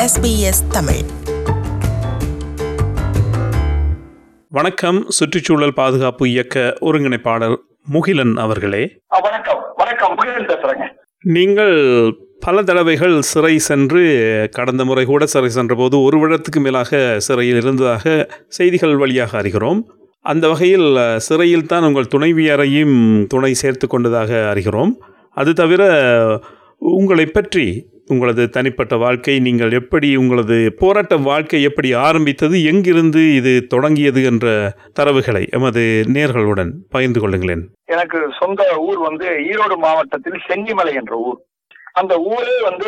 SBS Tamil வணக்கம் சுற்றுச்சூழல் பாதுகாப்பு இயக்க ஒருங்கிணைப்பாளர் முகிலன் அவர்களே ஆ, வணக்கம் வணக்கம் முகிலன் பேசுறேங்க நீங்கள் பல தடவைகள் சிறை சென்று கடந்த முறை கூட சிறை சென்றபோது ஒரு வருடத்துக்கு மேலாக சிறையில் இருந்ததாக செய்திகள் வழியாக அறிகிறோம் அந்த வகையில் அஹ், சிறையில் தான் உங்கள் துணைவியரையும் துணை சேர்த்து கொண்டதாக அறிகிறோம் அது தவிர உங்களை பற்றி உங்களது தனிப்பட்ட வாழ்க்கை நீங்கள் எப்படி உங்களது போராட்ட வாழ்க்கை எப்படி ஆரம்பித்தது எங்கிருந்து இது தொடங்கியது என்ற தரவுகளை எமது நேர்களுடன் பகிர்ந்து கொள்ளுங்களேன் எனக்கு சொந்த ஊர் வந்து ஈரோடு மாவட்டத்தில் சென்னிமலை என்ற ஊர் அந்த ஊரே வந்து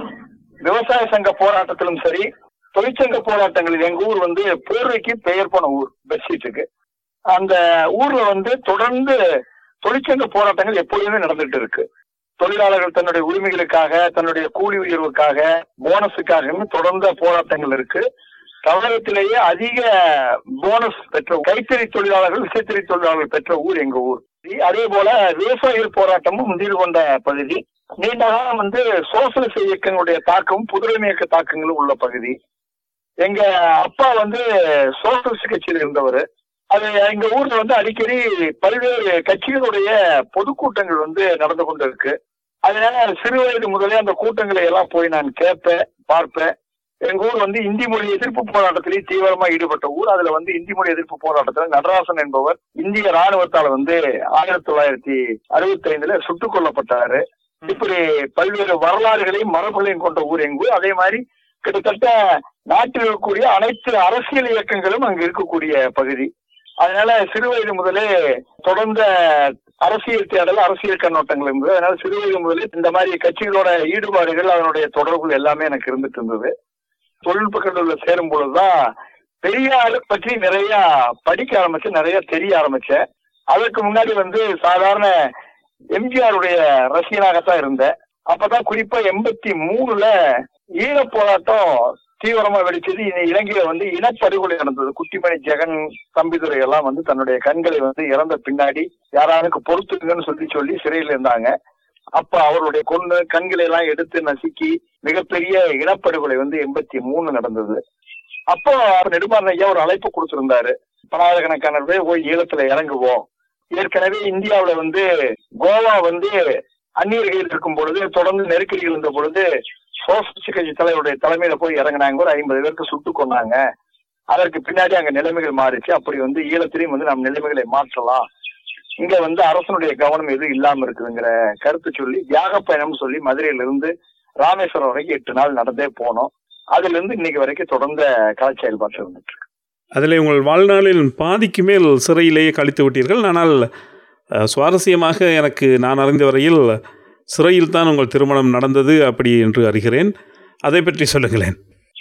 விவசாய சங்க போராட்டத்திலும் சரி தொழிற்சங்க போராட்டங்களில் எங்க ஊர் வந்து போர்வைக்கு பெயர் போன ஊர் பெட்ஷீட்டுக்கு அந்த ஊர்ல வந்து தொடர்ந்து தொழிற்சங்க போராட்டங்கள் எப்பொழுதுமே நடந்துட்டு இருக்கு தொழிலாளர்கள் தன்னுடைய உரிமைகளுக்காக தன்னுடைய கூலி உயர்வுக்காக போனஸுக்காக தொடர்ந்த போராட்டங்கள் இருக்கு தமிழகத்திலேயே அதிக போனஸ் பெற்ற கைத்தறி தொழிலாளர்கள் விசைத்தறி தொழிலாளர்கள் பெற்ற ஊர் எங்க ஊர் அதே போல விவசாயிகள் போராட்டமும் முந்திரி கொண்ட பகுதி நீண்ட காலம் வந்து சோசலிச இயக்கங்களுடைய தாக்கமும் புதுமை இயக்க தாக்கங்களும் உள்ள பகுதி எங்க அப்பா வந்து சோசலிஸ்ட் கட்சியில் இருந்தவர் அது எங்க ஊர்ல வந்து அடிக்கடி பல்வேறு கட்சிகளுடைய பொதுக்கூட்டங்கள் வந்து நடந்து கொண்டு இருக்கு அதனால சிறு வயது முதலே அந்த கூட்டங்களை எல்லாம் போய் நான் கேட்பேன் பார்ப்பேன் எங்க ஊர் வந்து இந்தி மொழி எதிர்ப்பு போராட்டத்திலே தீவிரமா ஈடுபட்ட ஊர் அதுல வந்து இந்தி மொழி எதிர்ப்பு போராட்டத்துல நடராசன் என்பவர் இந்திய ராணுவத்தால வந்து ஆயிரத்தி தொள்ளாயிரத்தி அறுபத்தி ஐந்துல சுட்டுக் கொல்லப்பட்டாரு இப்படி பல்வேறு வரலாறுகளையும் மரபுகளையும் கொண்ட ஊர் எங்க ஊர் அதே மாதிரி கிட்டத்தட்ட நாட்டில் இருக்கக்கூடிய அனைத்து அரசியல் இயக்கங்களும் அங்கு இருக்கக்கூடிய பகுதி அதனால சிறு வயது முதலே தொடர்ந்த அரசியல் தேடல் அரசியல் கண்ணோட்டங்கள் இருந்தது அதனால சிறு வயது முதலே இந்த மாதிரி கட்சிகளோட ஈடுபாடுகள் அதனுடைய தொடர்புகள் எல்லாமே எனக்கு இருந்துட்டு இருந்தது தொழில்நுட்ப கல்லூரியில சேரும் பொழுதுதான் பெரியார் பற்றி நிறைய படிக்க ஆரம்பிச்சேன் நிறைய தெரிய ஆரம்பிச்சேன் அதற்கு முன்னாடி வந்து சாதாரண எம்ஜிஆருடைய ரசிகனாகத்தான் இருந்தேன் அப்பதான் குறிப்பா எண்பத்தி மூணுல ஈழப் போராட்டம் தீவிரமா வெடிச்சது இனி இலங்கையில வந்து இனப்படுகொலை நடந்தது குட்டிமணி ஜெகன் தம்பிதுரை எல்லாம் வந்து தன்னுடைய கண்களை வந்து இறந்த பின்னாடி யாராருக்கு பொறுத்துக்குங்கன்னு சொல்லி சொல்லி சிறையில் இருந்தாங்க அப்ப அவருடைய கொண்டு கண்களை எல்லாம் எடுத்து நசுக்கி மிகப்பெரிய இனப்படுகொலை வந்து எண்பத்தி மூணு நடந்தது அப்போ அவர் நெடுமாறன் ஐயா ஒரு அழைப்பு கொடுத்திருந்தாரு பலாயிரக்கணக்கான பேர் போய் ஈழத்துல இறங்குவோம் ஏற்கனவே இந்தியாவுல வந்து கோவா வந்து அந்நியர்கள் இருக்கும் பொழுது தொடர்ந்து நெருக்கடிகள் இருந்த பொழுது சோசியலிஸ்ட் கட்சி தலைவருடைய தலைமையில போய் இறங்கினாங்க ஒரு ஐம்பது பேருக்கு சுட்டு கொண்டாங்க அதற்கு பின்னாடி அங்க நிலைமைகள் மாறிச்சு அப்படி வந்து ஈழத்திலையும் வந்து நம்ம நிலைமைகளை மாற்றலாம் இங்க வந்து அரசனுடைய கவனம் எதுவும் இல்லாம இருக்குதுங்கிற கருத்து சொல்லி தியாக பயணம் சொல்லி மதுரையில இருந்து ராமேஸ்வரம் வரைக்கும் எட்டு நாள் நடந்தே போனோம் அதுல இருந்து இன்னைக்கு வரைக்கும் தொடர்ந்த கலை செயல்பாட்டு இருந்துட்டு இருக்கு அதில் உங்கள் வாழ்நாளில் பாதிக்கு மேல் சிறையிலேயே கழித்து விட்டீர்கள் ஆனால் அஹ், சுவாரஸ்யமாக எனக்கு நான் அறிந்த வரையில் சிறையில் தான் உங்கள் திருமணம் நடந்தது அப்படி என்று அறிகிறேன் அதை பற்றி சொல்லுங்களேன்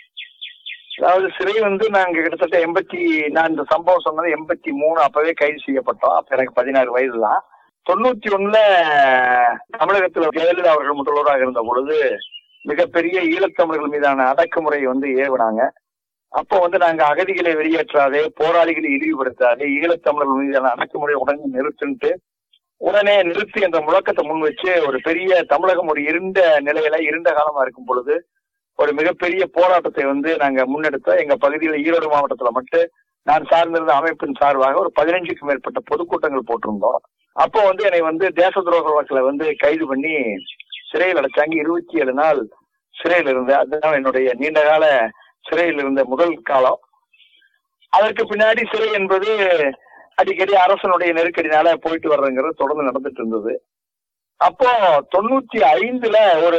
அதாவது சிறை வந்து நாங்க கிட்டத்தட்ட எண்பத்தி நான் இந்த சம்பவம் சொன்னது எண்பத்தி மூணு அப்பவே கைது செய்யப்பட்டோம் அப்ப எனக்கு பதினாறு வயது தான் தொண்ணூத்தி ஒண்ணுல தமிழகத்துல ஜெயலலிதா அவர்கள் முதல்வராக இருந்த பொழுது மிகப்பெரிய ஈழத்தமிழர்கள் மீதான அடக்குமுறை வந்து ஏவினாங்க அப்போ வந்து நாங்க அகதிகளை வெளியேற்றாதே போராளிகளை இழிவுபடுத்தாதே ஈழத்தமிழர்கள் மீதான அடக்குமுறை உடனே நிறுத்துன்ட்டு உடனே நிறுத்து என்ற முழக்கத்தை முன் வச்சு ஒரு பெரிய தமிழகம் ஒரு இருண்ட நிலையில இருண்ட காலமா இருக்கும் பொழுது ஒரு மிகப்பெரிய போராட்டத்தை வந்து நாங்க முன்னெடுத்தோம் எங்க பகுதியில ஈரோடு மாவட்டத்துல மட்டும் நான் சார்ந்திருந்த அமைப்பின் சார்பாக ஒரு பதினஞ்சுக்கும் மேற்பட்ட பொதுக்கூட்டங்கள் போட்டிருந்தோம் அப்போ வந்து என்னை வந்து தேச துரோக வழக்குல வந்து கைது பண்ணி சிறையில் அடைச்சாங்க இருபத்தி ஏழு நாள் சிறையில் இருந்தேன் அதுதான் என்னுடைய நீண்டகால சிறையில் இருந்த முதல் காலம் அதற்கு பின்னாடி சிறை என்பது அடிக்கடி அரசனுடைய நெருக்கடினால போயிட்டு வர்றதுங்கிறது தொடர்ந்து நடந்துட்டு இருந்தது அப்போ தொண்ணூத்தி ஐந்துல ஒரு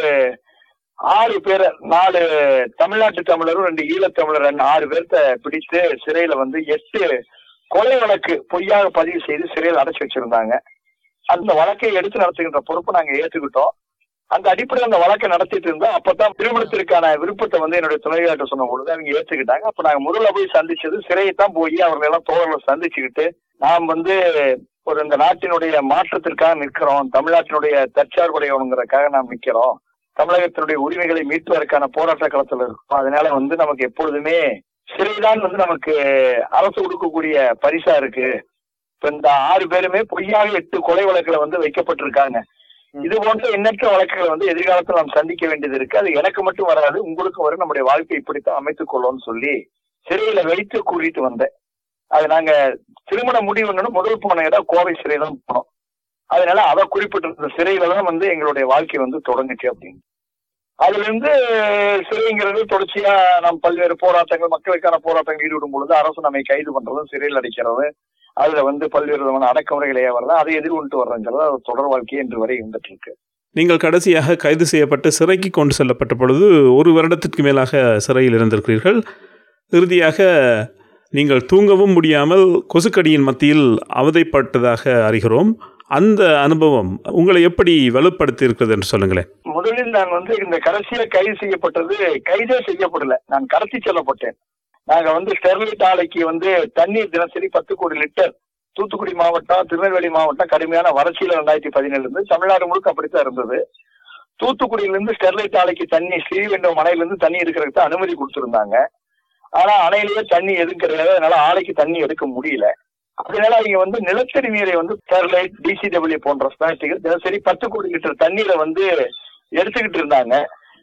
ஆறு பேரை நாலு தமிழ்நாட்டு தமிழரும் ரெண்டு ஈழத்தமிழர் ரெண்டு ஆறு பேர்த்த பிடித்து சிறையில வந்து எட்டு கொலை வழக்கு பொய்யாக பதிவு செய்து சிறையில் அடைச்சு வச்சிருந்தாங்க அந்த வழக்கை எடுத்து நடத்துகின்ற பொறுப்பை நாங்க ஏத்துக்கிட்டோம் அந்த அடிப்படையில் அந்த வழக்கை நடத்திட்டு இருந்தோம் அப்பதான் திருமணத்திற்கான விருப்பத்தை வந்து என்னுடைய துணைவியாட்ட சொன்ன பொழுது அவங்க ஏத்துக்கிட்டாங்க அப்ப நாங்க முதல்ல போய் சந்திச்சது சிறையை தான் போய் அவர்கள் எல்லாம் தோழர்களை சந்திச்சுக்கிட்டு நாம் வந்து ஒரு இந்த நாட்டினுடைய மாற்றத்திற்காக நிற்கிறோம் தமிழ்நாட்டினுடைய தற்சார்புடையவனுங்கிறதுக்காக நாம் நிற்கிறோம் தமிழகத்தினுடைய உரிமைகளை மீட்பதற்கான போராட்ட களத்தில் இருக்கும் அதனால வந்து நமக்கு எப்பொழுதுமே சிறைதான் வந்து நமக்கு அரசு கொடுக்கக்கூடிய பரிசா இருக்கு இப்ப இந்த ஆறு பேருமே பொய்யாக எட்டு கொலை வழக்குல வந்து வைக்கப்பட்டிருக்காங்க இது போன்ற எண்ணற்ற வழக்குகளை வந்து எதிர்காலத்தில் நாம் சந்திக்க வேண்டியது இருக்கு அது எனக்கு மட்டும் வராது உங்களுக்கும் வரும் நம்முடைய வாழ்க்கை இப்படித்தான் அமைத்துக் கொள்ளும்னு சொல்லி சிறையில வைத்து கூட்டிட்டு வந்தேன் அது நாங்க திருமண முடிவுங்கன்னு முதல் போன இடம் கோவை சிறை தான் போனோம் அதனால அதை குறிப்பிட்டிருந்த சிறையில தான் வந்து எங்களுடைய வாழ்க்கை வந்து தொடங்குச்சு அப்படின்னு அதுல இருந்து சிறைங்கிறது தொடர்ச்சியா நாம் பல்வேறு போராட்டங்கள் மக்களுக்கான போராட்டங்கள் ஈடுபடும் பொழுது அரசு நம்மை கைது பண்றதும் சிறையில் அடைக்கிறது அதுல வந்து பல்வேறு விதமான அடக்குமுறைகளை வர்றது அதை எதிர்கொண்டு வர்றதுங்கிறது அது தொடர் வாழ்க்கை என்று வரை இருந்துட்டு இருக்கு நீங்கள் கடைசியாக கைது செய்யப்பட்டு சிறைக்கு கொண்டு செல்லப்பட்ட பொழுது ஒரு வருடத்திற்கு மேலாக சிறையில் இருந்திருக்கிறீர்கள் இறுதியாக நீங்கள் தூங்கவும் முடியாமல் கொசுக்கடியின் மத்தியில் அவதைப்பட்டதாக அறிகிறோம் அந்த அனுபவம் உங்களை எப்படி வலுப்படுத்தி இருக்கிறது என்று சொல்லுங்களேன் முதலில் நான் வந்து இந்த கடைசியில கைது செய்யப்பட்டது கைதே செய்யப்படல நான் கடத்தி செல்லப்பட்டேன் நாங்க வந்து ஸ்டெர்லைட் ஆலைக்கு வந்து தண்ணீர் தினசரி பத்து கோடி லிட்டர் தூத்துக்குடி மாவட்டம் திருநெல்வேலி மாவட்டம் கடுமையான வறட்சியில ரெண்டாயிரத்தி பதினேழுல இருந்து தமிழ்நாடு முழுக்க அப்படித்தான் இருந்தது தூத்துக்குடியிலிருந்து ஸ்டெர்லைட் ஆலைக்கு தண்ணி ஸ்ரீவெண்டம் அணையிலிருந்து தண்ணி எடுக்கிறதுக்கு அனுமதி கொடுத்திருந்தாங்க ஆனா அணையிலேயே தண்ணி எதுவும் கிடையாது அதனால ஆலைக்கு தண்ணி எடுக்க முடியல அதனால இங்க வந்து நிலத்தடி நீரை வந்து ஸ்டெர்லைட் டிசிடபிள்யூ போன்ற ஸ்டாட்டிகள் தினசரி பத்து கோடி லிட்டர் தண்ணீரை வந்து எடுத்துக்கிட்டு இருந்தாங்க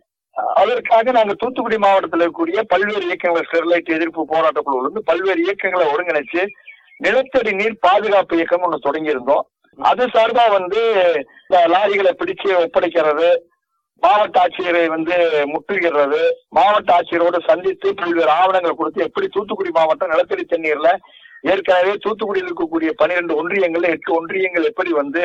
அதற்காக நாங்க தூத்துக்குடி மாவட்டத்தில் இருக்கக்கூடிய பல்வேறு இயக்கங்களை ஸ்டெர்லைட் எதிர்ப்பு போராட்ட குழுவில் இருந்து பல்வேறு இயக்கங்களை ஒருங்கிணைச்சு நிலத்தடி நீர் பாதுகாப்பு இயக்கம் ஒன்று தொடங்கியிருந்தோம் அது சார்பா வந்து இந்த லாரிகளை பிடிச்சு ஒப்படைக்கிறது மாவட்ட ஆட்சியரை வந்து முற்றுகிறது மாவட்ட ஆட்சியரோடு சந்தித்து பல்வேறு ஆவணங்கள் கொடுத்து எப்படி தூத்துக்குடி மாவட்டம் நிலத்தடி தண்ணீர்ல ஏற்கனவே தூத்துக்குடியில் இருக்கக்கூடிய பனிரெண்டு ஒன்றியங்கள்ல எட்டு ஒன்றியங்கள் எப்படி வந்து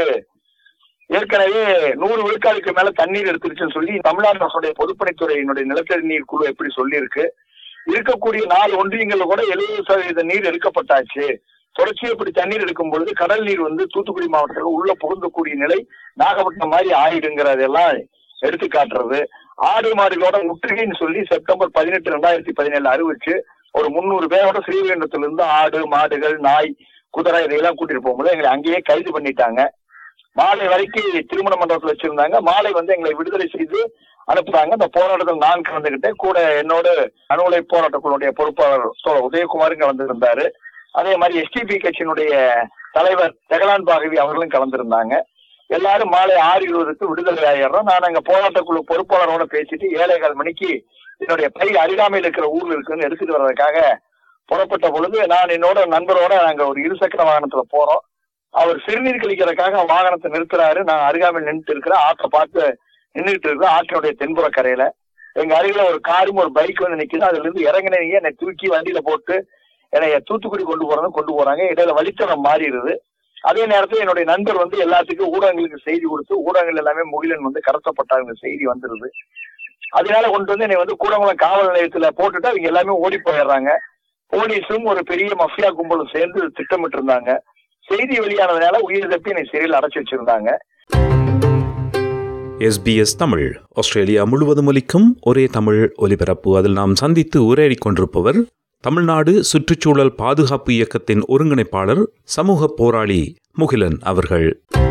ஏற்கனவே நூறு விழுக்காடுக்கு மேல தண்ணீர் எடுத்துருச்சுன்னு சொல்லி தமிழ்நாடு அரசுடைய பொதுப்பணித்துறையினுடைய நிலத்தடி நீர் குழு எப்படி சொல்லியிருக்கு இருக்கக்கூடிய நாலு ஒன்றியங்கள்ல கூட எழுபது சதவீத நீர் எடுக்கப்பட்டாச்சு தொடர்ச்சி இப்படி தண்ணீர் எடுக்கும் பொழுது கடல் நீர் வந்து தூத்துக்குடி மாவட்டத்தில் உள்ள புகுந்தக்கூடிய நிலை நாகப்பட்டினம் மாதிரி ஆயிடுங்கிறதெல்லாம் எடுத்து காட்டுறது ஆடு மாடுகளோட முற்றுகைன்னு சொல்லி செப்டம்பர் பதினெட்டு ரெண்டாயிரத்தி பதினேழு அறிவிச்சு ஒரு முந்நூறு பேரோட ஸ்ரீவைகுண்டத்திலிருந்து ஆடு மாடுகள் நாய் குதிரை இதையெல்லாம் கூட்டிட்டு போகும்போது எங்களை அங்கேயே கைது பண்ணிட்டாங்க மாலை வரைக்கும் திருமண மண்டபத்தில் வச்சிருந்தாங்க மாலை வந்து எங்களை விடுதலை செய்து அனுப்புறாங்க அந்த போராட்டத்தில் நான் கலந்துகிட்டேன் கூட என்னோட அணுலை போராட்டக்குழுடைய பொறுப்பாளர் தோழர் உதயகுமாரும் கலந்துருந்தாரு அதே மாதிரி எஸ்டிபி கட்சியினுடைய தலைவர் ஜெகலான் பாகவி அவர்களும் கலந்திருந்தாங்க எல்லாரும் மாலை ஆறு இருபதுக்கு விடுதலை ஆயிடுறோம் நான் அங்க போராட்டக்குழு பொறுப்பாளரோட பேசிட்டு ஏழைகால் மணிக்கு என்னுடைய பை அருகாமையில் இருக்கிற ஊர்ல இருக்குன்னு எடுத்துட்டு வர்றதுக்காக புறப்பட்ட பொழுது நான் என்னோட நண்பரோட நாங்க ஒரு இருசக்கர வாகனத்துல போறோம் அவர் சிறுநீர் கழிக்கிறதுக்காக வாகனத்தை நிறுத்துறாரு நான் அருகாமையில் நின்றுட்டு இருக்கிறேன் ஆற்றை பார்த்து நின்றுட்டு இருக்கிறேன் ஆற்றினுடைய தென்புற கரையில எங்க அருகில ஒரு காரும் ஒரு பைக் வந்து நிக்குது அதுல இருந்து இறங்கினீங்க என்னை தூக்கி வண்டியில போட்டு என்னை தூத்துக்குடி கொண்டு போறது கொண்டு போறாங்க இடையில வழித்தடம் மாறிடுது அதே நேரத்தில் என்னுடைய நண்பர் வந்து எல்லாத்துக்கும் ஊடகங்களுக்கு செய்தி கொடுத்து ஊடகங்கள் எல்லாமே முகிலன் வந்து கடத்தப்பட்டாங்க செய்தி வந்துருது அதனால கொண்டு வந்து என்னை வந்து கூடங்குளம் காவல் நிலையத்துல போட்டுட்டு அவங்க எல்லாமே ஓடி போயிடுறாங்க போலீஸும் ஒரு பெரிய மஃபியா கும்பலும் சேர்ந்து திட்டமிட்டு இருந்தாங்க செய்தி வெளியானதுனால உயிர் தப்பி என்னை சிறையில் அடைச்சு வச்சிருந்தாங்க எஸ்பிஎஸ் தமிழ் ஆஸ்திரேலியா முழுவதும் ஒலிக்கும் ஒரே தமிழ் ஒலிபரப்பு அதில் நாம் சந்தித்து உரையாடிக் கொண்டிருப்பவர் தமிழ்நாடு சுற்றுச்சூழல் பாதுகாப்பு இயக்கத்தின் ஒருங்கிணைப்பாளர் சமூக போராளி முகிலன் அவர்கள்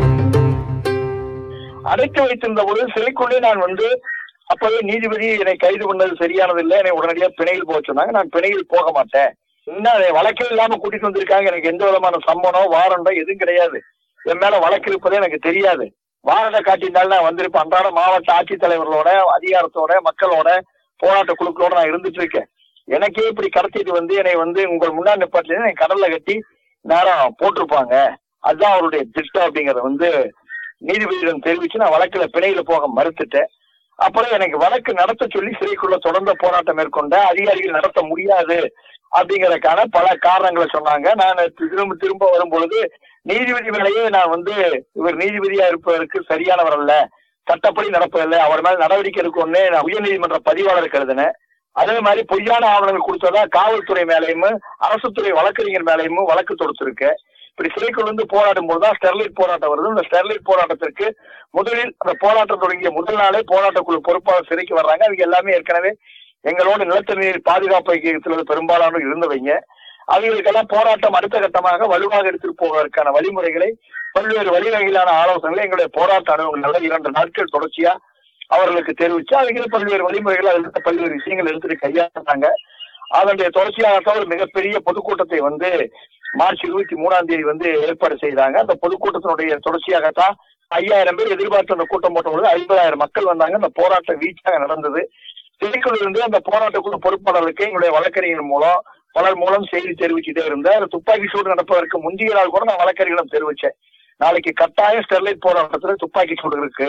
அடைத்து வைத்திருந்த பொழுது சிறைக்குள்ளே நான் வந்து அப்பவே நீதிபதி என்னை கைது பண்ணது சரியானது இல்லை என்னை உடனடியாக பிணையில் போக சொன்னாங்க நான் பிணையில் போக மாட்டேன் என்ன வழக்கில் இல்லாம கூட்டிட்டு வந்திருக்காங்க எனக்கு எந்த விதமான சம்மனோ வாரண்டோ எதுவும் கிடையாது என் மேல வழக்கு இருப்பதே எனக்கு தெரியாது வாரண்டை காட்டியிருந்தாலும் நான் வந்திருப்பேன் அன்றாட மாவட்ட ஆட்சித்தலைவர்களோட அதிகாரத்தோட மக்களோட போராட்ட குழுக்களோட நான் இருந்துட்டு இருக்கேன் எனக்கே இப்படி கடத்திட்டு வந்து என்னை வந்து உங்கள் முன்னாடி நிப்பாட்டில என்னை கடல்ல கட்டி நேரம் போட்டிருப்பாங்க அதுதான் அவருடைய திட்டம் அப்படிங்கறத வந்து நீதிபதியிடம் தெரிவிச்சு நான் வழக்குல பிணையில போக மறுத்துட்டேன் அப்புறம் எனக்கு வழக்கு நடத்த சொல்லி சிறைக்குள்ள தொடர்ந்த போராட்டம் மேற்கொண்ட அதிகாரிகள் நடத்த முடியாது அப்படிங்கறதுக்கான பல காரணங்களை சொன்னாங்க நான் திரும்ப திரும்ப வரும் பொழுது நீதிபதி மேலேயே நான் வந்து இவர் நீதிபதியா இருப்பதற்கு சரியானவர் அல்ல சட்டப்படி நடப்பதில்லை அவர் மேல நடவடிக்கை எடுக்கணும்னு நான் உயர்நீதிமன்ற பதிவாளருக்கு எழுதினேன் அதே மாதிரி பொய்யான ஆவணங்கள் கொடுத்ததா காவல்துறை மேலேயும் அரசு துறை வழக்கறிஞர் மேலேயும் வழக்கு தொடுத்திருக்கேன் இப்படி சிறைக்குள் வந்து போராடும் போதுதான் ஸ்டெர்லைட் போராட்டம் வருது இந்த ஸ்டெர்லைட் போராட்டத்திற்கு முதலில் அந்த போராட்டம் தொடங்கிய முதல் நாளே போராட்ட குழு பொறுப்பாளர் சிறைக்கு வர்றாங்க அவங்க எல்லாமே ஏற்கனவே எங்களோட நிலத்தடி நீர் பாதுகாப்பு இயக்கத்தில் பெரும்பாலானோர் இருந்தவங்க அவங்களுக்கெல்லாம் போராட்டம் அடுத்த கட்டமாக வலுவாக எடுத்துட்டு போவதற்கான வழிமுறைகளை பல்வேறு வழிவகையிலான ஆலோசனைகளை எங்களுடைய போராட்ட அனுபவங்கள்ல இரண்டு நாட்கள் தொடர்ச்சியா அவர்களுக்கு தெரிவிச்சு அவங்க பல்வேறு வழிமுறைகள் அதில் பல்வேறு விஷயங்கள் எடுத்துட்டு கையாண்டாங்க அதனுடைய தொடர்ச்சியாகத்தான் ஒரு மிகப்பெரிய பொதுக்கூட்டத்தை வந்து மார்ச் இருபத்தி மூணாம் தேதி வந்து ஏற்பாடு செய்தாங்க அந்த பொதுக்கூட்டத்தினுடைய தொடர்ச்சியாகத்தான் ஐயாயிரம் பேர் எதிர்பார்த்து அந்த கூட்டம் போட்ட பொழுது ஐம்பதாயிரம் மக்கள் வந்தாங்க அந்த போராட்டம் வீச்சாக நடந்தது சிறைக்குள்ள இருந்து அந்த போராட்டக்குழு பொறுப்பாளருக்கு எங்களுடைய வழக்கறிஞர் மூலம் பலர் மூலம் செய்தி தெரிவிச்சுட்டே இருந்தேன் துப்பாக்கி சூடு நடப்பதற்கு முந்தைய நாள் கூட நான் வழக்கறிஞரிடம் தெரிவிச்சேன் நாளைக்கு கட்டாயம் ஸ்டெர்லைட் போராட்டத்துல துப்பாக்கி சூடு இருக்கு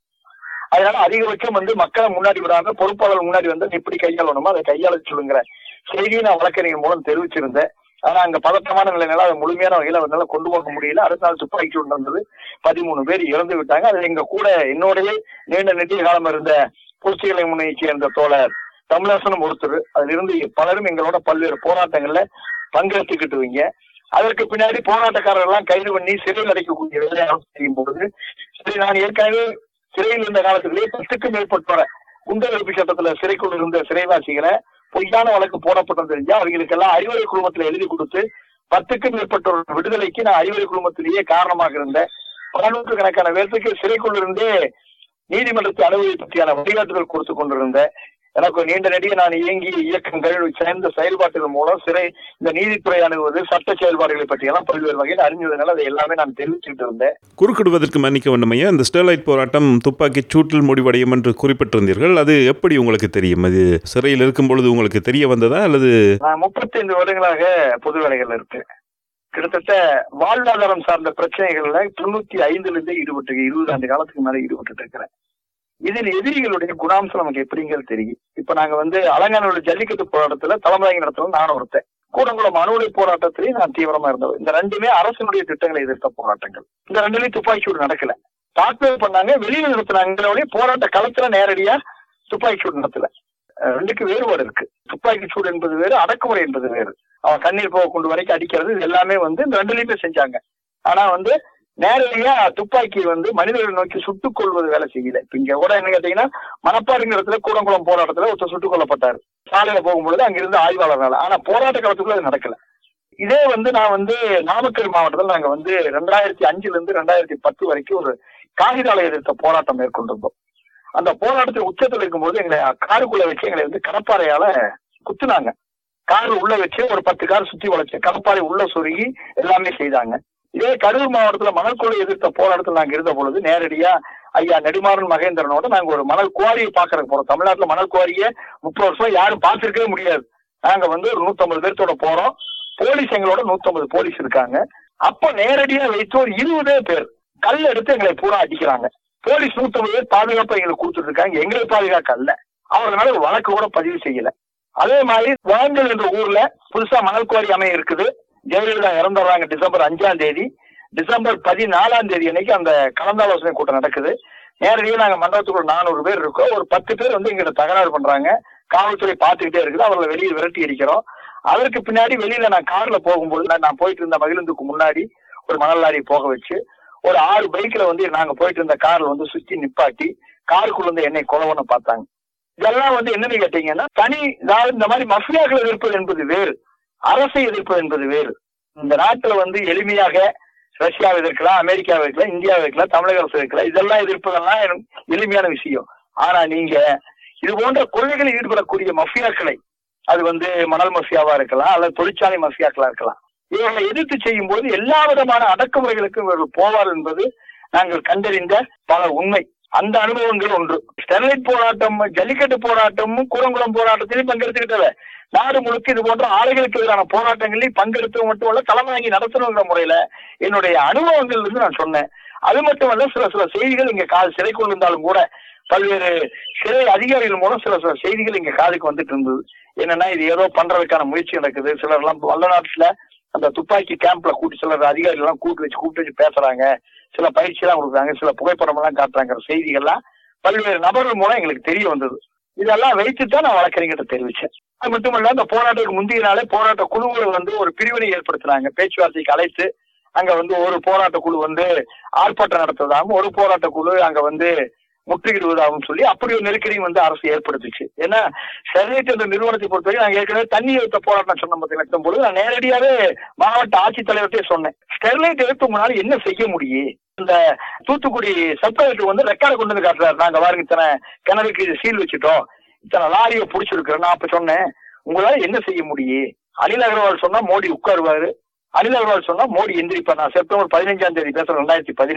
அதனால அதிகபட்சம் வந்து மக்களை முன்னாடி விடாம பொறுப்பாளர் முன்னாடி வந்து எப்படி கையாளணுமோ அதை கையாள சொல்லுங்கிற செய்தியை நான் வழக்கறிஞர் மூலம் தெரிவிச்சிருந்தேன் ஆனா அங்க பதட்டமான நிலையினால அதை முழுமையான வகையில அவரால கொண்டு போக முடியல அடுத்த நாள் துப்பாக்கி சூடு நடந்தது பதிமூணு பேர் இறந்து விட்டாங்க அதுல எங்க கூட என்னோடய நீண்ட நெட்டிய காலம் இருந்த புரட்சிகளை முன்னையை சேர்ந்த தோழர் தமிழரசனும் ஒருத்தர் அதுல இருந்து பலரும் எங்களோட பல்வேறு போராட்டங்கள்ல பங்கெடுத்துக்கிட்டுவீங்க அதற்கு பின்னாடி போராட்டக்காரர்கள் எல்லாம் கைது பண்ணி சிறையில் அடைக்கக்கூடிய வேலையை செய்யும் பொழுது சரி நான் ஏற்கனவே சிறையில் இருந்த காலத்திலேயே பத்துக்கும் மேற்பட்டோர குண்டகல்பி சட்டத்துல சிறைக்குள் இருந்த சிறைவாசிகளை பொய்யான வழக்கு போடப்பட்டது தெரிஞ்சா அவங்களுக்கெல்லாம் அறிவுரை குழுமத்துல எழுதி கொடுத்து பத்துக்கும் மேற்பட்டோர் விடுதலைக்கு நான் அறிவுரை குழுமத்திலேயே காரணமாக இருந்தேன் பல நூற்றுக்கணக்கான பேர்த்துக்கு சிறைக்குள் இருந்தே நீதிமன்றத்தை அனுமதி பற்றியான வழிகாட்டுதல் கொடுத்து கொண்டிருந்தேன் எனக்கு ஒரு நீண்ட நெடிய நான் இயங்கி இயக்கங்கள் சேர்ந்த செயல்பாட்டுகள் மூலம் சிறை இந்த நீதித்துறை அணுகுவது சட்ட செயல்பாடுகளை பற்றி எல்லாம் பல்வேறு வகையில் அறிஞ்சதுனால அதை எல்லாமே நான் தெரிவிச்சுட்டு இருந்தேன் குறுக்கிடுவதற்கு மன்னிக்க வேண்டுமையா இந்த ஸ்டெர்லைட் போராட்டம் துப்பாக்கி சூட்டில் முடிவடையும் என்று குறிப்பிட்டிருந்தீர்கள் அது எப்படி உங்களுக்கு தெரியும் அது சிறையில் இருக்கும் பொழுது உங்களுக்கு தெரிய வந்ததா அல்லது நான் முப்பத்தைந்து வருடங்களாக பொது வேலைகள் இருக்கு கிட்டத்தட்ட வாழ்வாதாரம் சார்ந்த பிரச்சனைகள்ல தொண்ணூத்தி ஐந்துல இருந்தே ஈடுபட்டு இருபது ஆண்டு காலத்துக்கு மேல ஈடுபட்டு இருக்கிறேன் இதில் எதிரிகளுடைய குணாம்சம் நமக்கு எப்படிங்கிறது தெரியும் இப்ப நாங்க வந்து அலங்கானோட ஜல்லிக்கட்டு போராட்டத்துல தலைமையாக நடத்தல நானும் ஒருத்தன் கூடங்குளம் அணு உலை போராட்டத்திலையும் நான் தீவிரமா இருந்தவர் இந்த ரெண்டுமே அரசினுடைய திட்டங்களை எதிர்த்த போராட்டங்கள் இந்த ரெண்டுலயும் துப்பாக்கி சூடு நடக்கல தாக்குதல் பண்ணாங்க வெளியில நடத்தினாங்க போராட்ட களத்துல நேரடியா துப்பாக்கி சூடு நடத்தல அஹ் ரெண்டுக்கு வேறுபாடு இருக்கு துப்பாக்கி சூடு என்பது வேறு அடக்குமுறை என்பது வேறு அவன் கண்ணீர் போக கொண்டு வரைக்கும் அடிக்கிறது இது எல்லாமே வந்து இந்த ரெண்டுலயுமே செஞ்சாங்க ஆனா வந்து நேரடியா துப்பாக்கி வந்து மனிதர்களை நோக்கி சுட்டுக் கொள்வது வேலை செய்யல இப்ப இங்க கூட என்ன கேட்டீங்கன்னா மணப்பாருங்கிற இடத்துல கூடங்குளம் போராட்டத்துல ஒருத்தர் சுட்டுக் கொல்லப்பட்டாரு சாலையில போகும்பொழுது அங்கிருந்து ஆய்வாளர்னால ஆனா போராட்ட காலத்துக்குள்ள அது நடக்கல இதே வந்து நான் வந்து நாமக்கல் மாவட்டத்தில் நாங்க வந்து ரெண்டாயிரத்தி அஞ்சுல இருந்து ரெண்டாயிரத்தி பத்து வரைக்கும் ஒரு காகிதாலை எதிர்த்த போராட்டம் மேற்கொண்டிருந்தோம் அந்த போராட்டத்தில் உச்சத்தில் இருக்கும்போது எங்களை காருக்குள்ள வச்சு எங்களை வந்து கடப்பாறையால குத்துனாங்க கார் உள்ள வச்சு ஒரு பத்து கார் சுத்தி வளைச்சு கடப்பாறை உள்ள சொருகி எல்லாமே செய்தாங்க இதே கரூர் மாவட்டத்துல மணல் கொள்ளை எதிர்த்த போராட்டத்தில் நாங்க இருந்த பொழுது நேரடியா ஐயா நெடுமாறன் மகேந்திரனோட நாங்க ஒரு மணல் குவாரியை பாக்குறதுக்கு போறோம் தமிழ்நாட்டுல மணல் குவாரியை முப்பது வருஷம் யாரும் பார்த்திருக்கவே முடியாது நாங்க வந்து ஒரு நூத்தம்பது பேர்த்தோட போறோம் போலீஸ் எங்களோட நூத்தம்பது போலீஸ் இருக்காங்க அப்ப நேரடியா வைத்து ஒரு இருபதே பேர் கல் எடுத்து எங்களை பூரா அடிக்கிறாங்க போலீஸ் நூத்தம்பது பேர் பாதுகாப்பு எங்களுக்கு கொடுத்துட்டு இருக்காங்க எங்களை பாதுகாக்க அல்ல அவர்களால ஒரு வழக்கு கூட பதிவு செய்யல அதே மாதிரி வாங்கல் என்ற ஊர்ல புதுசா மணல் குவாரி அமைய இருக்குது ஜெயலலிதா இறந்துடுறாங்க டிசம்பர் அஞ்சாம் தேதி டிசம்பர் பதினாலாம் தேதி அன்னைக்கு அந்த கலந்தாலோசனை கூட்டம் நடக்குது நேரடியாக நாங்க மண்டபத்துக்குள்ள நானூறு பேர் இருக்கோம் ஒரு பத்து பேர் வந்து எங்கிட்ட தகராறு பண்றாங்க காவல்துறை பார்த்துக்கிட்டே இருக்குது அவர்களை வெளியே விரட்டி அடிக்கிறோம் அதற்கு பின்னாடி வெளியில நான் கார்ல போகும்போது நான் நான் போயிட்டு இருந்த மகிழுந்துக்கு முன்னாடி ஒரு மணல் லாரி போக வச்சு ஒரு ஆறு பைக்ல வந்து நாங்க போயிட்டு இருந்த கார்ல வந்து சுத்தி நிப்பாட்டி காருக்குள்ள இருந்து என்னை கொலவன பார்த்தாங்க இதெல்லாம் வந்து என்னன்னு கேட்டீங்கன்னா தனி அதாவது இந்த மாதிரி மஃபியாக்கள் எதிர்ப்பது என்பது வேறு அரசை எதிர்ப்பது என்பது வேறு இந்த நாட்டுல வந்து எளிமையாக ரஷ்யாவை எதிர்க்கலாம் அமெரிக்காவை எதிர்க்கலாம் இந்தியாவை எதிர்க்கலாம் தமிழக அரசு எதிர்க்கலாம் இதெல்லாம் எதிர்ப்பதெல்லாம் எனக்கு எளிமையான விஷயம் ஆனா நீங்க இது போன்ற கொள்கைகளில் ஈடுபடக்கூடிய மஃபியாக்களை அது வந்து மணல் மஃபியாவா இருக்கலாம் அல்லது தொழிற்சாலை மஃபியாக்களா இருக்கலாம் இவர்களை எதிர்த்து செய்யும் போது எல்லா விதமான அடக்குமுறைகளுக்கும் இவர்கள் போவார் என்பது நாங்கள் கண்டறிந்த பல உண்மை அந்த அனுபவங்கள் ஒன்று ஸ்டெர்லைட் போராட்டம் ஜல்லிக்கட்டு போராட்டமும் கூடங்குளம் போராட்டத்திலையும் பங்கெடுத்துக்கிட்டவ நாடு முழுக்க இது போன்ற ஆலைகளுக்கு எதிரான போராட்டங்களில் பங்கெடுத்து மட்டுமல்ல தலைமை வாங்கி நடத்தணுங்கிற முறையில என்னுடைய அனுபவங்கள் இருந்து நான் சொன்னேன் அது மட்டுமல்ல சில சில செய்திகள் இங்க காது சிறைக்குள் இருந்தாலும் கூட பல்வேறு சிறை அதிகாரிகள் மூலம் சில சில செய்திகள் இங்க காதுக்கு வந்துட்டு இருந்தது என்னன்னா இது ஏதோ பண்றதுக்கான முயற்சி நடக்குது சிலர் எல்லாம் வல்லநாட்டுல அந்த துப்பாக்கி கேம்ப்ல கூட்டி சிலர் அதிகாரிகள் எல்லாம் கூட்டு வச்சு கூப்பிட்டு வச்சு பேசுறாங்க சில பயிற்சி எல்லாம் கொடுக்குறாங்க சில புகைப்படம் எல்லாம் காட்டுறாங்க செய்திகள்லாம் பல்வேறு நபர்கள் மூலம் எங்களுக்கு தெரிய வந்தது இதெல்லாம் வைத்துதான் நான் வழக்கறிஞர்கிட்ட தெரிவிச்சேன் அது மட்டுமல்ல அந்த போராட்டத்துக்கு முந்தைய நாளே போராட்ட குழுவுல வந்து ஒரு பிரிவினை ஏற்படுத்தினாங்க பேச்சுவார்த்தைக்கு அழைத்து அங்க வந்து ஒரு போராட்ட குழு வந்து ஆர்ப்பாட்டம் நடத்துவதாகவும் ஒரு போராட்ட குழு அங்க வந்து முற்றுகிடுவதாகவும் சொல்லி அப்படி ஒரு நெருக்கடியும் வந்து அரசு ஏற்படுத்துச்சு ஏன்னா ஸ்டெர்லைட் என்ற நிறுவனத்தை பொறுத்தவரை நாங்க ஏற்கனவே தண்ணி எழுத்த போராட்டம் சொன்ன பத்தி நடத்தும் பொழுது நான் நேரடியாவே மாவட்ட ஆட்சித்தலைவர்கிட்டே சொன்னேன் ஸ்டெர்லைட் எடுத்து உங்களால என்ன செய்ய முடியும் இந்த தூத்துக்குடி சப் கலெக்டர் வந்து ரெக்கார்டு கொண்டு வந்து காட்டுறாரு நாங்க பாருங்க இத்தனை கிணறுக்கு சீல் வச்சுட்டோம் இத்தனை லாரியை பிடிச்சிருக்கிறோம் நான் அப்ப சொன்னேன் உங்களால என்ன செய்ய முடியும் அனில் அகர்வால் சொன்னா மோடி உட்காருவாரு அனில் அகர்வால் சொன்னா மோடி எந்திரிப்பார் நான் செப்டம்பர் பதினஞ்சாம் தேதி பேசுறேன் ரெண்டாயிரத்தி பதினேழுல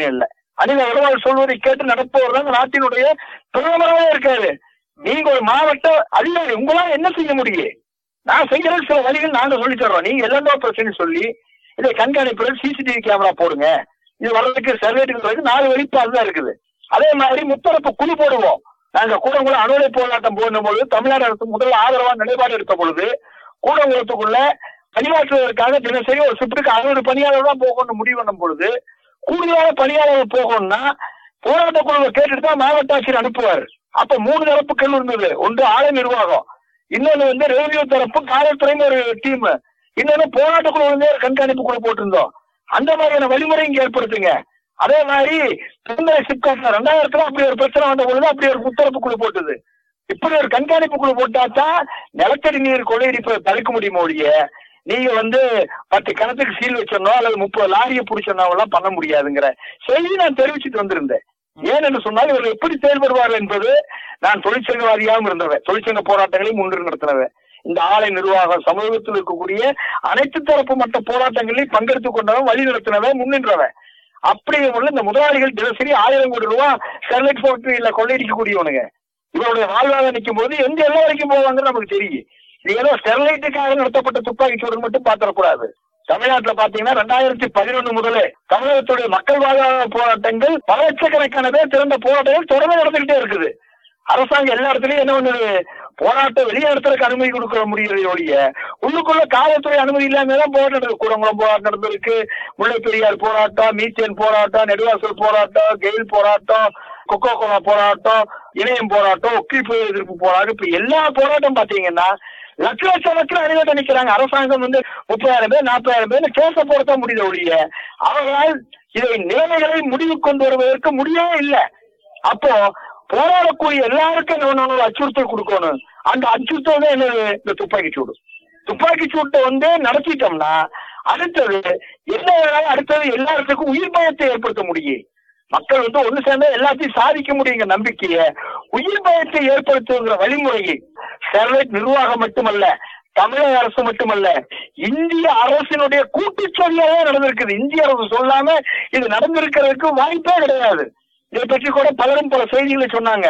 அனில் அகர்வால் சொல்வதை கேட்டு நடப்பவர் தான் நாட்டினுடைய பிரதமராக இருக்காரு நீங்க ஒரு மாவட்ட அதிகாரி உங்களால என்ன செய்ய முடியும் நான் செய்யற சில வழிகள் நாங்க சொல்லி தர்றோம் நீங்க எல்லா பிரச்சனை சொல்லி இதை கண்காணிப்புகள் சிசிடிவி கேமரா போடுங்க இது வர்றதுக்கு சர்வேட்டுக்கு நாலு வெளிப்பாடு தான் இருக்குது அதே மாதிரி முத்தரப்பு குழு போடுவோம் நாங்க கூடங்குளம் அணுலை போராட்டம் போடும் பொழுது தமிழ்நாடு அரசு முதல்ல ஆதரவா நிலைப்பாடு எடுத்த பொழுது கூடங்குளத்துக்குள்ள பணியாற்றுவதற்காக தினசரி ஒரு ஷிப்டுக்கு அறுபது பணியாளர் தான் போகணும்னு முடிவு பண்ணும் பொழுது கூடுதலான பணியாளர்கள் போகணும்னா போராட்ட குழுவை கேட்டுட்டு தான் மாவட்ட ஆட்சியர் அனுப்புவார் அப்ப மூணு தரப்புகள் இருந்தது ஒன்று ஆலை நிர்வாகம் இன்னொன்னு வந்து ரெவன்யூ தரப்பு காவல்துறைன்னு ஒரு டீம் இன்னொன்னு போராட்ட குழு வந்து ஒரு கண்காணிப்பு குழு போட்டிருந்தோம் அந்த மாதிரியான வழிமுறை இங்க ஏற்படுத்துங்க அதே மாதிரி பெருந்தலை சிப்காட்ல ரெண்டாயிரத்துல அப்படி ஒரு பிரச்சனை வந்த பொழுது அப்படி ஒரு முத்தரப்பு குழு போட்டது இப்படி ஒரு கண்காணிப்பு குழு போட்டாதான் நிலத்தடி நீர் கொள்ளையடிப்பை தடுக்க முடியுமோ ஒழிய நீங்க வந்து பத்து கணத்துக்கு சீல் வச்சிடணும் அல்லது முப்பது லாரியை பிடிச்சோம் எல்லாம் பண்ண முடியாதுங்கிற செய்தி நான் தெரிவிச்சுட்டு வந்திருந்தேன் ஏன் என்று சொன்னால் இவர்கள் எப்படி செயல்படுவார்கள் என்பது நான் தொழிற்சங்கவாதியாகவும் இருந்தவன் தொழிற்சங்க போராட்டங்களையும் முன்னிறு நடத்தினவன் இந்த ஆலை நிர்வாகம் சமூகத்தில் இருக்கக்கூடிய அனைத்து தரப்பு மற்ற போராட்டங்களில் பங்கெடுத்துக் கொண்டவன் வழி நடத்தினவன் முன்னின்றவன் அப்படி உள்ள இந்த முதலாளிகள் தினசரி ஆயிரம் கோடி ரூபாய் ஸ்டெர்லைட் ஃபேக்டரியில கொள்ளையடிக்கக்கூடியவனுங்க இவருடைய வாழ்வாதாரம் நிற்கும் போது எந்த எல்லாம் வரைக்கும் போவாங்கன்னு நமக்கு தெரியும் இது ஏதோ ஸ்டெர்லைட்டுக்காக நடத்தப்பட்ட துப்பாக்கி சூடு மட்டும் பாத்திரக்கூடாது தமிழ்நாட்டுல பாத்தீங்கன்னா ரெண்டாயிரத்தி பதினொன்னு முதலே தமிழகத்துடைய மக்கள் வாழ்வாதார போராட்டங்கள் பல லட்சக்கணக்கான பேர் திறந்த போராட்டங்கள் தொடர்ந்து நடந்துகிட்டே இருக்குது அரசாங்கம் எல்லா இடத்துலயும் என்ன பண்ணுது போராட்டம் வெளியே இடத்துக்கு அனுமதி கொடுக்க முடியறது ஒழிய உள்ளுக்குள்ள காவல்துறை அனுமதி இல்லாம தான் போராட்டம் நடக்குது கூடங்குளம் போராட்டம் நடந்திருக்கு முல்லை பெரியார் போராட்டம் மீத்தேன் போராட்டம் நெடுவாசல் போராட்டம் கெயில் போராட்டம் கொக்கோ கோலா போராட்டம் இணையம் போராட்டம் ஒக்கிப்பு எதிர்ப்பு போராட்டம் இப்ப எல்லா போராட்டம் பாத்தீங்கன்னா லட்ச லட்ச லட்சம் அணிவட்ட நிக்கிறாங்க அரசாங்கம் வந்து முப்பதாயிரம் பேர் நாற்பதாயிரம் பேர் கேச போடத்தான் முடியுது ஒழிய அவர்களால் இதை நிலைமைகளை முடிவு கொண்டு வருவதற்கு முடியவே இல்லை அப்போ போராடக்கூடிய எல்லாருக்கும் என்ன பண்ணணும் அச்சுறுத்தல் கொடுக்கணும் அந்த அச்சுறுத்தல் தான் என்னது இந்த துப்பாக்கி சூடு துப்பாக்கி சூட்டை வந்து நடத்திட்டோம்னா அடுத்தது என்ன வேணாலும் அடுத்தது எல்லாத்துக்கும் உயிர் பயத்தை ஏற்படுத்த முடியும் மக்கள் வந்து ஒண்ணு சேர்ந்தா எல்லாத்தையும் சாதிக்க முடியுங்க நம்பிக்கைய உயிர் பயத்தை ஏற்படுத்துகிற வழிமுறையை ஸ்டெர்லைட் நிர்வாகம் மட்டுமல்ல தமிழக அரசு மட்டுமல்ல இந்திய அரசினுடைய கூட்டுச்சதியாவே நடந்திருக்குது இந்திய அரசு சொல்லாம இது நடந்திருக்கிறதுக்கு வாய்ப்பே கிடையாது இதை பற்றி கூட பலரும் பல செய்திகளை சொன்னாங்க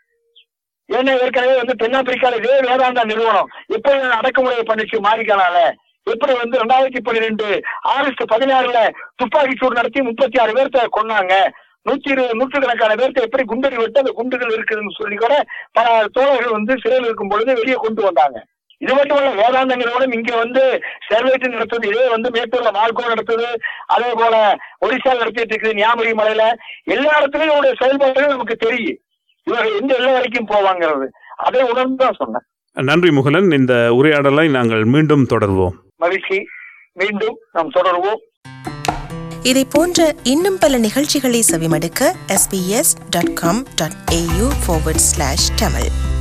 ஏன்னா ஏற்கனவே வந்து தென்னாப்பிரிக்கால இதே வேதாந்தா நிறுவனம் எப்படி அடக்குமுறையை பண்ணிச்சு மாறிக்கனால எப்படி வந்து ரெண்டாயிரத்தி பன்னிரெண்டு ஆகஸ்ட் பதினாறுல துப்பாக்கி சூடு நடத்தி முப்பத்தி ஆறு பேர்த்த கொன்னாங்க நூத்தி இருபது நூற்றுக்கணக்கான பேர்த்த எப்படி குண்டடி விட்டு அந்த குண்டுகள் இருக்குதுன்னு சொல்லி கூட பல தோழர்கள் வந்து சிறையில் இருக்கும் பொழுது வெளியே கொண்டு வந்தாங்க இது மட்டும் இல்ல வேதாந்த நிறுவனம் இங்க வந்து ஸ்டெர்லைட் நடத்துது இதே வந்து மேட்டூர்ல மால்கோ நடத்துது அதே போல ஒடிசா நடத்திட்டு இருக்குது ஞாபகம் மலையில எல்லா இடத்துலயும் இவருடைய செயல்பாடுகள் நமக்கு தெரியும் இவர்கள் எந்த எல்லை வரைக்கும் போவாங்கிறது அதை உணர்ந்து தான் சொன்னேன் நன்றி முகலன் இந்த உரையாடலை நாங்கள் மீண்டும் தொடர்வோம் மகிழ்ச்சி மீண்டும் நாம் தொடர்வோம் இதை போன்ற இன்னும் பல நிகழ்ச்சிகளை செவிமடுக்க sbs.com.au forward slash tamil